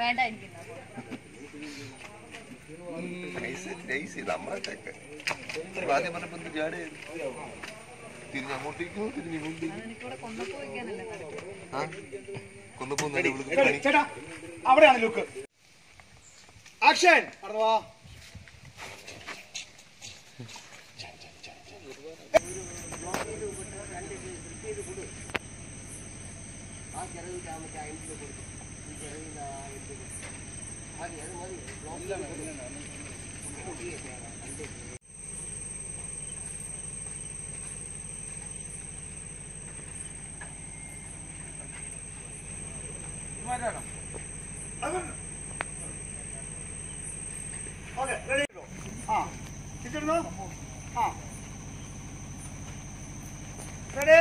വേണ്ട എനിക്ക് ഇന്ന്. നൈസ് നൈസ് നമ്മളൊക്കെ ആദ്യം പറഞ്ഞപ്പോ എന്ത് ജാടേ തിരിഞ്ഞ് അങ്ങോട്ടേക്കോ തിരിഞ്ഞ് ഇങ്ങോട്ടേക്കോ എനിക്കിവിടെ കൊണ്ടപ്പോ വയ്ക്കാനല്ലേ നടക്കുന്നത് ആ കൊന്നപ്പോ നേരെ വിളിക്കുന്ന പണി ചേട്ടാ അവിടെയാണ് ലുക്ക് ആക്ഷൻ കടന്നു വാ ഓക്കെ റെഡി ആ തിരിച്ചിടുന്നു ആ റെഡി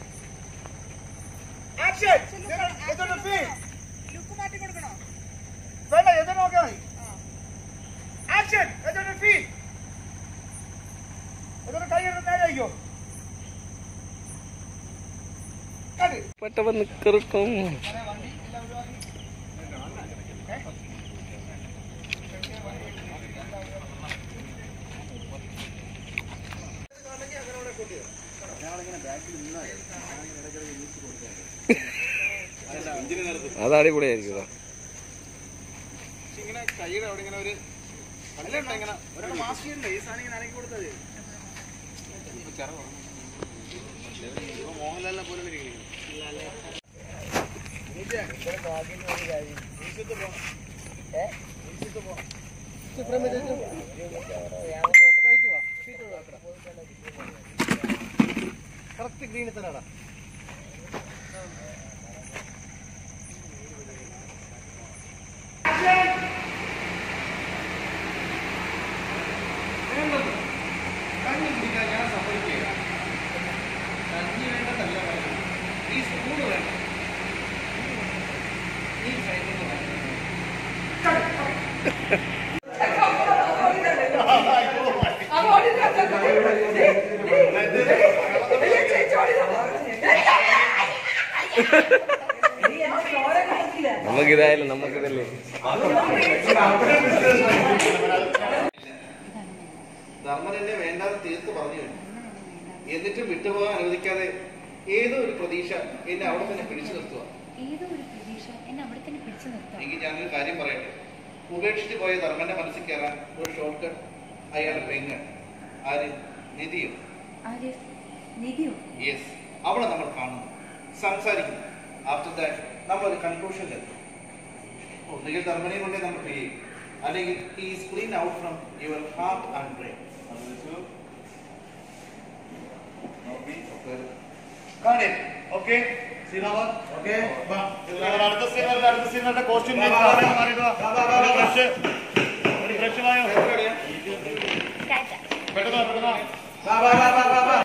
ആക്ഷൻ എതൊരു ഫീൽ ലുക്ക് മാറ്റി കൊടുക്കണോ വേണ്ട എത് നോക്കിയാൽ മതി ആക്ഷൻ എതൊരു ഫീൽ എതൊരു കൈ എടുത്ത് നേരെ അയക്കോ കടി പെട്ടവൻ നിക്കറുക്കും അത് അടിപൊളിയായിരിക്കും ഇങ്ങനെ കൈയുടെ അവിടെ ഇങ്ങനെ ഒരു അല്ലുണ്ട് ഇങ്ങനെ ഒരാൾ മാസ്ക് ചെയ്യണ്ടേ ഈ സാധനം ഇങ്ങനെ അനക്കി കൊടുത്തത് മോഹൻലാലിനെ പോലെ കറക്റ്റ് ഗ്രീനിൽ തന്നെടാ കഞ്ഞി കുടിക്കാൻ ഞാൻ സമ്മതിക്കുക കഞ്ഞി വേണ്ടതല്ല പറയുന്നത് ഈ സ്പൂണ് വേണം ഈ സൈഡിൽ നിന്ന് വേണം നമുക്കിതായാലും നമുക്കിതല്ലേ ധർമ്മൻ എന്നെ വേണ്ടാതെ തീർത്ത് പറഞ്ഞു കഴിഞ്ഞു എന്നിട്ടും വിട്ടുപോകാൻ അനുവദിക്കാതെ ഏതോ ഒരു പ്രതീക്ഷ എന്നെ അവിടെ തന്നെ പിടിച്ചു നിർത്തുക ഏതോ ഒരു പ്രതീക്ഷ എന്നെ അവിടെ തന്നെ പിടിച്ചു നിർത്താം എങ്കിൽ ഞാനൊരു കാര്യം പറയട്ടെ ഉപേക്ഷിച്ച് പോയ ധർമ്മന്റെ മനസ്സിൽ കയറാൻ ഒരു ഷോർട്ട് കട്ട് അയാളുടെ പെങ്ങ് ആര് നിധിയും ആര് നിധിയോ യെസ് അവളെ നമ്മൾ കാണുന്നു സംസാരിക്കുന്നു ആഫ്റ്റർ ദാറ്റ് നമ്മൾ ഒരു കൺക്ലൂഷനിലെത്തും ഒന്നുകിൽ ധർമ്മനെയും കൊണ്ടേ നമ്മൾ ചെയ്യും അല്ലെങ്കിൽ is clean out from your heart and brain okay okay അടുത്ത സീൻ അടുത്ത സീനിന്റെ കോസ്റ്റ്യൂം ഫ്രഷ് ഫ്രഷ് ആയോ ടാറ്റ പെട്ടെന്ന് പെട്ടെന്ന്